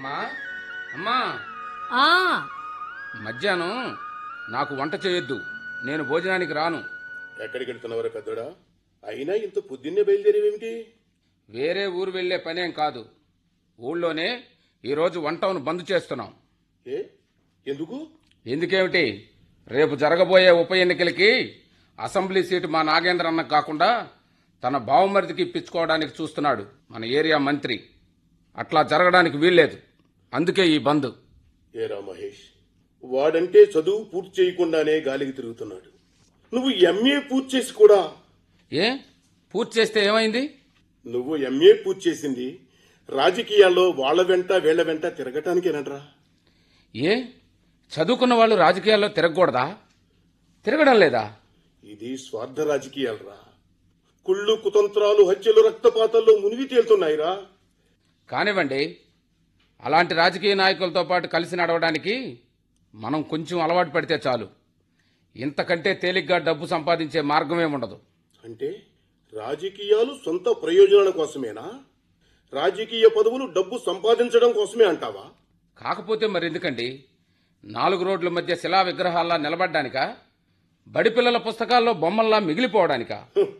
అమ్మా అమ్మా ఆ మధ్యాహ్నం నాకు వంట చేయొద్దు నేను భోజనానికి రాను ఎక్కడికి వెళ్తున్నావరా పెద్దోడా అయినా ఇంత పొద్దున్నే బయలుదేరేవేమిటి వేరే ఊరు వెళ్లే పనేం కాదు ఊళ్ళోనే ఈరోజు వంటను బంద్ చేస్తున్నాం ఏ ఎందుకు ఎందుకేమిటి రేపు జరగబోయే ఉప ఎన్నికలకి అసెంబ్లీ సీటు మా నాగేంద్ర అన్నకు కాకుండా తన బావమరిదికి ఇప్పించుకోవడానికి చూస్తున్నాడు మన ఏరియా మంత్రి అట్లా జరగడానికి వీల్లేదు అందుకే ఈ బంద్ ఏరా మహేష్ వాడంటే చదువు పూర్తి చేయకుండానే గాలికి తిరుగుతున్నాడు నువ్వు ఎంఏ పూర్తి చేసి కూడా ఏ పూర్తి చేస్తే ఏమైంది నువ్వు ఎంఏ పూర్తి చేసింది రాజకీయాల్లో వాళ్ళ వెంట వీళ్ళ వెంట తిరగటానికేనట్రా ఏ చదువుకున్న వాళ్ళు రాజకీయాల్లో తిరగకూడదా తిరగడం లేదా ఇది స్వార్థ రాజకీయాలరా కుళ్ళు కుతంత్రాలు హత్యలు రక్తపాతాల్లో మునిగి తేలుతున్నాయిరా కానివ్వండి అలాంటి రాజకీయ నాయకులతో పాటు కలిసి నడవడానికి మనం కొంచెం అలవాటు పడితే చాలు ఇంతకంటే తేలిగ్గా డబ్బు సంపాదించే మార్గమే ఉండదు అంటే రాజకీయాలు సొంత ప్రయోజనాల కోసమేనా రాజకీయ పదవులు డబ్బు సంపాదించడం కోసమే అంటావా కాకపోతే మరెందుకండి నాలుగు రోడ్ల మధ్య శిలా విగ్రహాల్లా నిలబడ్డానికా బడిపిల్లల పుస్తకాల్లో బొమ్మల్లా మిగిలిపోవడానికా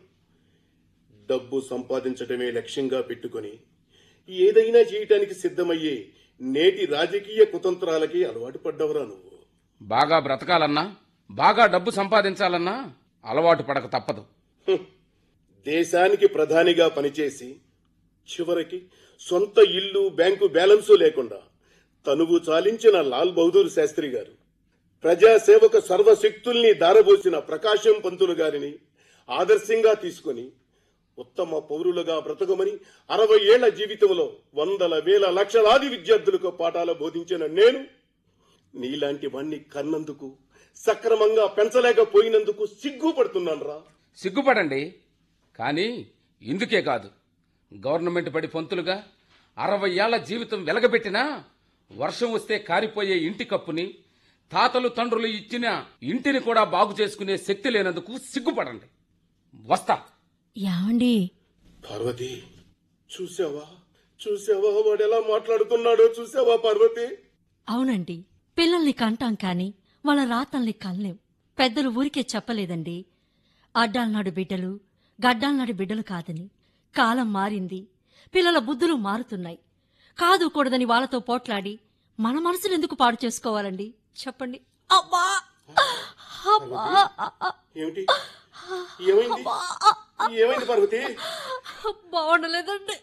డబ్బు సంపాదించడమే లక్ష్యంగా పెట్టుకొని ఏదైనా చేయటానికి సిద్ధమయ్యే నేటి రాజకీయ కుతంత్రాలకి అలవాటు పడ్డవరా నువ్వు బాగా బ్రతకాలన్నా బాగా డబ్బు సంపాదించాలన్నా అలవాటు పడక తప్పదు హ్మ్. దేశానికి ప్రధానిగా పనిచేసి చివరికి సొంత ఇల్లు బ్యాంకు బ్యాలెన్సు లేకుండా తనువు చాలించిన లాల్ బహదూర్ శాస్త్రి గారు ప్రజాసేవకు సర్వశక్తుల్ని దారబోసిన ప్రకాశం పంతులు గారిని ఆదర్శంగా తీసుకొని ఉత్తమ పౌరులుగా బ్రతకమని అరవై ఏళ్ల జీవితంలో వందల వేల లక్షలాది విద్యార్థులకు పాఠాలు బోధించిన నేను నీలాంటి వాణ్ణి కన్నందుకు సక్రమంగా పెంచలేకపోయినందుకు సిగ్గుపడుతున్నాను రా సిగ్గుపడండి కానీ ఇందుకే కాదు గవర్నమెంట్ పడి పొంతులుగా అరవై ఏళ్ల జీవితం వెలగబెట్టినా వర్షం వస్తే కారిపోయే ఇంటి కప్పుని తాతలు తండ్రులు ఇచ్చిన ఇంటిని కూడా బాగు చేసుకునే శక్తి లేనందుకు సిగ్గుపడండి వస్తా ఏమండి పార్వతి చూసావా చూసావా వాడు ఎలా మాట్లాడుతున్నాడో చూసావా పార్వతి అవునండి పిల్లల్ని కంటాం కాని వాళ్ళ రాతల్ని కనలేం పెద్దలు ఊరికే చెప్పలేదండి అడ్డాలనాడు బిడ్డలు గడ్డాలనాడు బిడ్డలు కాదని కాలం మారింది పిల్లల బుద్ధులు మారుతున్నాయి కాదు కూడదని వాళ్ళతో పోట్లాడి మన మనసులు ఎందుకు పాడు చేసుకోవాలండి చెప్పండి అబ్బా అబ్బా ఏమిటి ఏమైంది ఏమైంది పార్వతి బాగుండలేదండి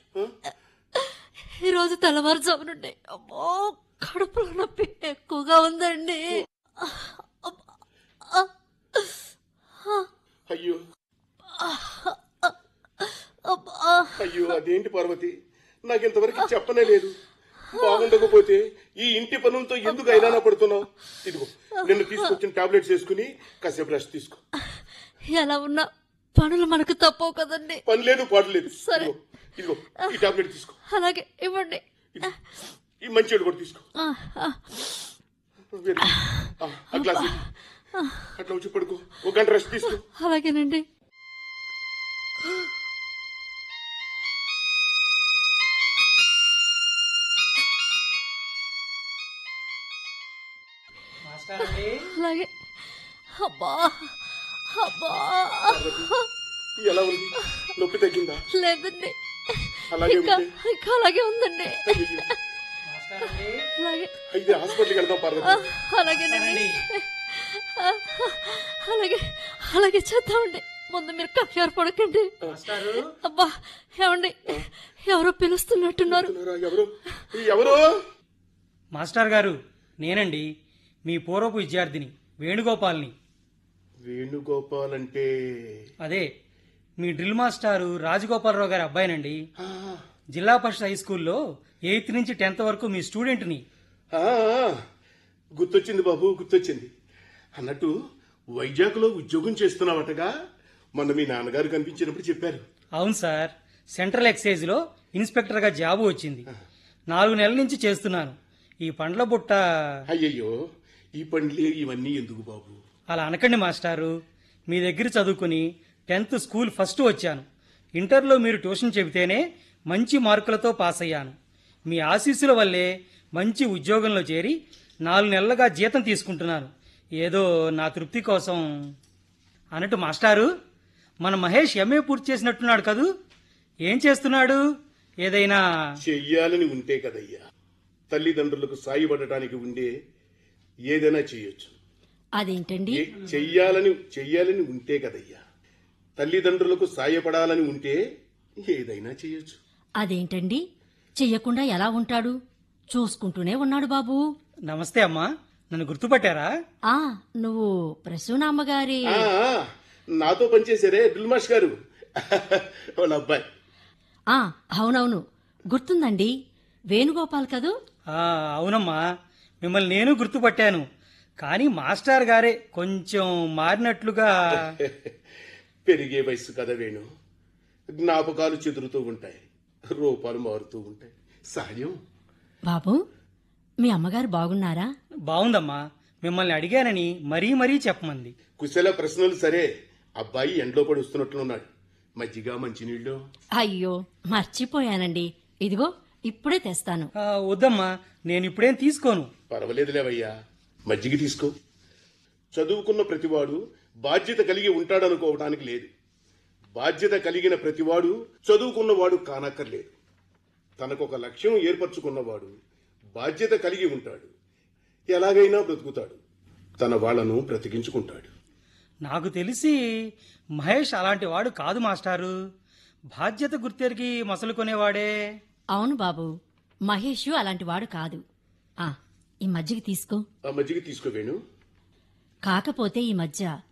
ఈరోజు తెల్లవారుజాము నుండి అమ్మో కడుపులో నొప్పి ఎక్కువగా ఉందండి అయ్యో అబ్బా. అయ్యో అదేంటి పార్వతి నాకింతవరకు చెప్పనే లేదు బాగుండకపోతే ఈ ఇంటి పనులతో ఎందుకు అయినా పడుతున్నావు ఇదిగో నిన్ను తీసుకొచ్చిన టాబ్లెట్స్ వేసుకుని కాసేపు రెస్ట్ తీసుకో ఎలా ఉన్నా పనులు మనకు తప్పవు కదండి పని లేదు పాడు లేదు సరే. ఇదిగో ఇదిగో ఈ టాబ్లెట్ తీసుకో అలాగే ఇవ్వండి ఇదిగో. ఈ మంచి కూడా తీసుకో ఆ, ఆ, వెరీ గుడ్. ఆ, ఆ గ్లాస్ ఇవ్వు. అట్లా వచ్చి పడుకో ఒక గంట రెస్ట్ తీసుకో అలాగేనండి అలాగే అబ్బా అబ్బా ఎలా ఉంది నొప్పి తగ్గిందా లేదండి అలాగే ఇంకా ఉంటే ఇంకా అలాగే ఉందండి అయ్యయ్యో. అలాగే అయితే హాస్పిటల్కి వెళ్దాం ఆ, పార్వతి అలాగేనండి ఆ, అలాగే అలాగే చేద్దామండి ముందు మీరు కంగారు పడకండి అబ్బా ఏమండి ఎవరో పిలుస్తున్నట్టున్నారు ఎవరు ఎవరు మాస్టర్ గారు నేనండి మీ పూర్వపు విద్యార్థిని వేణుగోపాల్ని వేణుగోపాల్ అంటే అదే మీ డ్రిల్ మాస్టారు రాజగోపాలరావు గారి అబ్బాయినండి ఆ, జిల్లా పరిషత్ హై స్కూల్లో ఎయిత్ నుంచి టెన్త్ వరకు మీ స్టూడెంట్ని ఆ, గుర్తొచ్చింది బాబు గుర్తొచ్చింది అన్నట్టు వైజాగ్లో ఉద్యోగం చేస్తున్నావటగా మొన్న మీ నాన్నగారు కనిపించినప్పుడు చెప్పారు అవును సార్ సెంట్రల్ ఎక్సైజ్లో ఇన్స్పెక్టర్గా జాబు వచ్చింది నాలుగు నెలల నుంచి చేస్తున్నాను ఈ పండ్ల బుట్ట అయ్యయ్యో ఈ పండ్లే ఇవన్నీ ఎందుకు బాబు అలా అనకండి మాస్టారు మీ దగ్గర చదువుకుని టెన్త్ స్కూల్ ఫస్ట్ వచ్చాను ఇంటర్లో మీరు ట్యూషన్ చెబితేనే మంచి మార్కులతో పాస్ అయ్యాను మీ ఆశీస్సుల వల్లే మంచి ఉద్యోగంలో చేరి నాలుగు నెలలుగా జీతం తీసుకుంటున్నాను ఏదో నా తృప్తి కోసం అన్నట్టు మాస్టారు మన మహేష్ ఎంఏ పూర్తి చేసినట్టున్నాడు కదూ ఏం చేస్తున్నాడు ఏదైనా చెయ్యాలని ఉంటే కదయ్యా తల్లిదండ్రులకు సాయపడటానికి ఉండే ఏదైనా చేయొచ్చు అదేంటండి ఏ- చెయ్యాలని చెయ్యాలని ఉంటే కదయ్యా తల్లిదండ్రులకు సాయపడాలని ఉంటే ఏదైనా చేయొచ్చు అదేంటండి చెయ్యకుండా ఎలా ఉంటాడు చూసుకుంటూనే ఉన్నాడు బాబు నమస్తే అమ్మా నన్ను గుర్తుపట్టారా ఆ నువ్వు ప్రసూన అమ్మగారి ఆ, నాతో పనిచేశారే డుల్మాష్ గారు వాళ్ళ అబ్బాయి ఆ అవునవును గుర్తుందండి వేణుగోపాల్ కదూ ఆ, అవునమ్మా మిమ్మల్ని నేను గుర్తుపట్టాను కానీ మాస్టర్ గారే కొంచెం మారినట్లుగా పెరిగే వయసు కదా వేణు జ్ఞాపకాలు చెదురుతూ ఉంటాయి రూపాలు మారుతూ ఉంటాయి సహజం బాబు మీ అమ్మగారు బాగున్నారా బాగుందమ్మా మిమ్మల్ని అడిగానని మరీ మరీ చెప్పమంది కుశల ప్రశ్నలు సరే అబ్బాయి ఎండలో పడి వస్తున్నట్లున్నాడు మజ్జిగ మంచినీళ్ళు అయ్యో మర్చిపోయానండి ఇదిగో ఇప్పుడే తెస్తాను ఆ, వద్దమ్మా నేను ఇప్పుడేం తీసుకోను పర్వాలేదులేవయ్యా మజ్జిగ తీసుకో చదువుకున్న ప్రతివాడు బాధ్యత కలిగి ఉంటాడనుకోవడానికి లేదు బాధ్యత కలిగిన ప్రతివాడు చదువుకున్నవాడు కానక్కర్లేదు తనకొక లక్ష్యం ఏర్పరచుకున్నవాడు బాధ్యత కలిగి ఉంటాడు ఎలాగైనా బ్రతుకుతాడు తన వాళ్లను బ్రతికించుకుంటాడు నాకు తెలిసి మహేష్ అలాంటి వాడు కాదు మాస్టారు బాధ్యత గుర్తెరిగి మసలు కొనేవాడే అవును బాబు మహేష్ అలాంటి వాడు కాదు ఆ ఈ మజ్జిగ తీసుకో ఆ మజ్జిగ తీసుకోవేణు కాకపోతే ఈ మధ్య